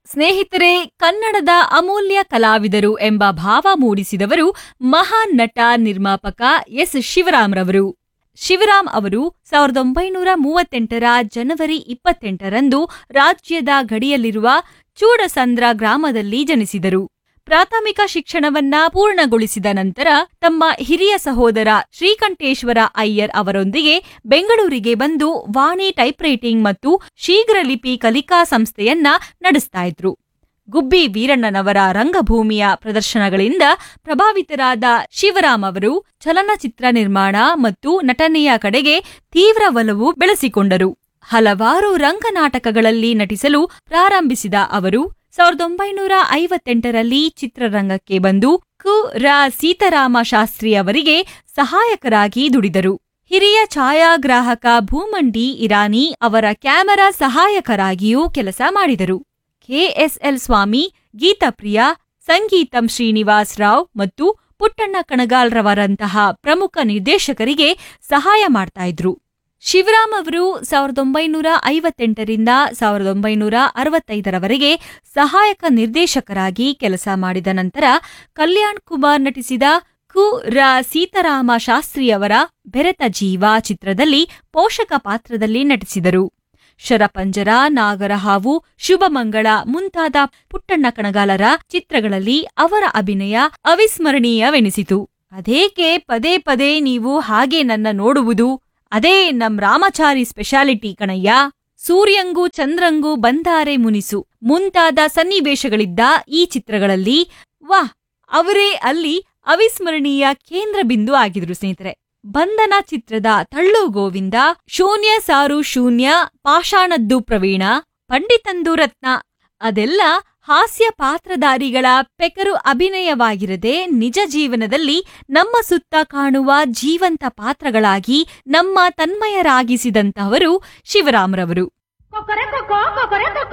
ಸ್ನೇಹಿತರೆ ಕನ್ನಡದ ಅಮೂಲ್ಯ ಕಲಾವಿದರು ಎಂಬ ಭಾವ ಮೂಡಿಸಿದವರು ಮಹಾನ್ ನಟ ನಿರ್ಮಾಪಕ ಎಸ್ ಶಿವರಾಮ್ರವರು ಶಿವರಾಮ್ ಅವರು ಸಾವಿರದ ಒಂಬೈನೂರ ಮೂವತ್ತೆಂಟರ ಜನವರಿ ಇಪ್ಪತ್ತೆಂಟರಂದು ರಾಜ್ಯದ ಗಡಿಯಲ್ಲಿರುವ ಚೂಡಸಂದ್ರ ಗ್ರಾಮದಲ್ಲಿ ಜನಿಸಿದರು ಪ್ರಾಥಮಿಕ ಶಿಕ್ಷಣವನ್ನ ಪೂರ್ಣಗೊಳಿಸಿದ ನಂತರ ತಮ್ಮ ಹಿರಿಯ ಸಹೋದರ ಶ್ರೀಕಂಠೇಶ್ವರ ಅಯ್ಯರ್ ಅವರೊಂದಿಗೆ ಬೆಂಗಳೂರಿಗೆ ಬಂದು ವಾಣಿ ಟೈಪ್ರೈಟಿಂಗ್ ಮತ್ತು ಶೀಘ್ರಲಿಪಿ ಕಲಿಕಾ ಸಂಸ್ಥೆಯನ್ನ ನಡೆಸ್ತಾ ಇದ್ರು ಗುಬ್ಬಿ ವೀರಣ್ಣನವರ ರಂಗಭೂಮಿಯ ಪ್ರದರ್ಶನಗಳಿಂದ ಪ್ರಭಾವಿತರಾದ ಶಿವರಾಮ್ ಅವರು ಚಲನಚಿತ್ರ ನಿರ್ಮಾಣ ಮತ್ತು ನಟನೆಯ ಕಡೆಗೆ ತೀವ್ರ ಒಲವು ಬೆಳೆಸಿಕೊಂಡರು ಹಲವಾರು ರಂಗನಾಟಕಗಳಲ್ಲಿ ನಟಿಸಲು ಪ್ರಾರಂಭಿಸಿದ ಅವರು ಸಾವಿರದ ಒಂಬೈನೂರ ಐವತ್ತೆಂಟರಲ್ಲಿ ಚಿತ್ರರಂಗಕ್ಕೆ ಬಂದು ಕು ರಾ ಸೀತಾರಾಮ ಶಾಸ್ತ್ರಿ ಅವರಿಗೆ ಸಹಾಯಕರಾಗಿ ದುಡಿದರು ಹಿರಿಯ ಛಾಯಾಗ್ರಾಹಕ ಭೂಮಂಡಿ ಇರಾನಿ ಅವರ ಕ್ಯಾಮೆರಾ ಸಹಾಯಕರಾಗಿಯೂ ಕೆಲಸ ಮಾಡಿದರು ಕೆಎಸ್ಎಲ್ ಸ್ವಾಮಿ ಗೀತಪ್ರಿಯ ಸಂಗೀತಂ ಶ್ರೀನಿವಾಸ್ ರಾವ್ ಮತ್ತು ಪುಟ್ಟಣ್ಣ ಕಣಗಾಲ್ರವರಂತಹ ಪ್ರಮುಖ ನಿರ್ದೇಶಕರಿಗೆ ಸಹಾಯ ಮಾಡ್ತಾ ಇದ್ರು ಶಿವರಾಮ್ ಅವರು ಸಾವಿರದ ಒಂಬೈನೂರ ಐವತ್ತೆಂಟರಿಂದ ಸಾವಿರದ ಒಂಬೈನೂರ ಅರವತ್ತೈದರವರೆಗೆ ಸಹಾಯಕ ನಿರ್ದೇಶಕರಾಗಿ ಕೆಲಸ ಮಾಡಿದ ನಂತರ ಕಲ್ಯಾಣ್ ಕುಮಾರ್ ನಟಿಸಿದ ಕು ರಾ ಸೀತಾರಾಮ ಶಾಸ್ತ್ರಿಯವರ ಬೆರೆತ ಜೀವ ಚಿತ್ರದಲ್ಲಿ ಪೋಷಕ ಪಾತ್ರದಲ್ಲಿ ನಟಿಸಿದರು ಶರಪಂಜರ ನಾಗರಹಾವು ಶುಭಮಂಗಳ ಮುಂತಾದ ಪುಟ್ಟಣ್ಣ ಕಣಗಾಲರ ಚಿತ್ರಗಳಲ್ಲಿ ಅವರ ಅಭಿನಯ ಅವಿಸ್ಮರಣೀಯವೆನಿಸಿತು ಅದೇಕೆ ಪದೇ ಪದೇ ನೀವು ಹಾಗೆ ನನ್ನ ನೋಡುವುದು ಅದೇ ನಮ್ ರಾಮಚಾರಿ ಸ್ಪೆಷಾಲಿಟಿ ಕಣಯ್ಯ ಸೂರ್ಯಂಗೂ ಚಂದ್ರಂಗೂ ಬಂದಾರೆ ಮುನಿಸು ಮುಂತಾದ ಸನ್ನಿವೇಶಗಳಿದ್ದ ಈ ಚಿತ್ರಗಳಲ್ಲಿ ವಾಹ್ ಅವರೇ ಅಲ್ಲಿ ಅವಿಸ್ಮರಣೀಯ ಕೇಂದ್ರ ಬಿಂದು ಆಗಿದ್ರು ಸ್ನೇಹಿತರೆ ಬಂಧನ ಚಿತ್ರದ ತಳ್ಳು ಗೋವಿಂದ ಶೂನ್ಯ ಸಾರು ಶೂನ್ಯ ಪಾಷಾಣದ್ದು ಪ್ರವೀಣ ಪಂಡಿತಂದು ರತ್ನ ಅದೆಲ್ಲ ಹಾಸ್ಯ ಪಾತ್ರಧಾರಿಗಳ ಪೆಕರು ಅಭಿನಯವಾಗಿರದೆ ನಿಜ ಜೀವನದಲ್ಲಿ ನಮ್ಮ ಸುತ್ತ ಕಾಣುವ ಜೀವಂತ ಪಾತ್ರಗಳಾಗಿ ನಮ್ಮ ತನ್ಮಯರಾಗಿಸಿದಂತಹವರು ಶಿವರಾಮ್ರವರು ಕೊಕ್ಕರೆ ಕೊಕ್ಕೋ ಕೊಕ್ಕರೆ ಕೊಕ್ಕೋ